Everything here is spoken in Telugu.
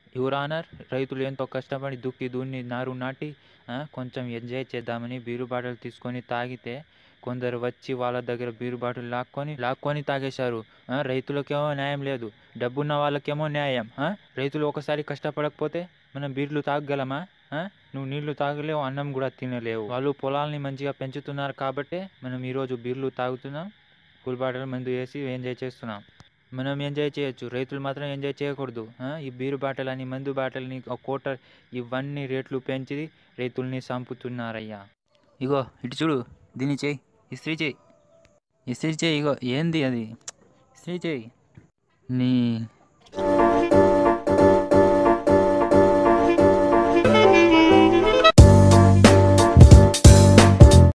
యువర్ ఆనర్ రైతులు ఎంతో కష్టపడి దుక్కి దున్ని నారు నాటి ఆ, కొంచెం ఎంజాయ్ చేద్దామని బీరు బాటలు తీసుకొని తాగితే కొందరు వచ్చి వాళ్ళ దగ్గర బీరు బాటలు లాక్కొని లాక్కొని తాగేశారు ఆ, రైతులకేమో న్యాయం లేదు డబ్బున్న వాళ్ళకేమో న్యాయం ఆ? రైతులు ఒకసారి కష్టపడకపోతే మనం బీర్లు తాగగలమా ఆ? నువ్వు నీళ్లు తాగలేవు అన్నం కూడా తినలేవు వాళ్ళు పొలాల్ని మంచిగా పెంచుతున్నారు కాబట్టే మనం ఈరోజు బీర్లు తాగుతున్నాం ఫుల్ బాటల్ మందు వేసి ఎంజాయ్ చేస్తున్నాం మనం ఎంజాయ్ చేయొచ్చు రైతులు మాత్రం ఎంజాయ్ చేయకూడదు ఆ? ఈ బీరు బాటలు అని మందు బాటల్ని ఒక కోటర్ ఇవన్నీ రేట్లు పెంచి రైతుల్ని చంపుతున్నారయ్యా ఇగో ఇటు చూడు దీన్ని చేయి ఇస్త్రీ చేయి ఇస్త్రీ చేయి ఇగో ఏంది అది ఇస్త్రీ చేయి నీ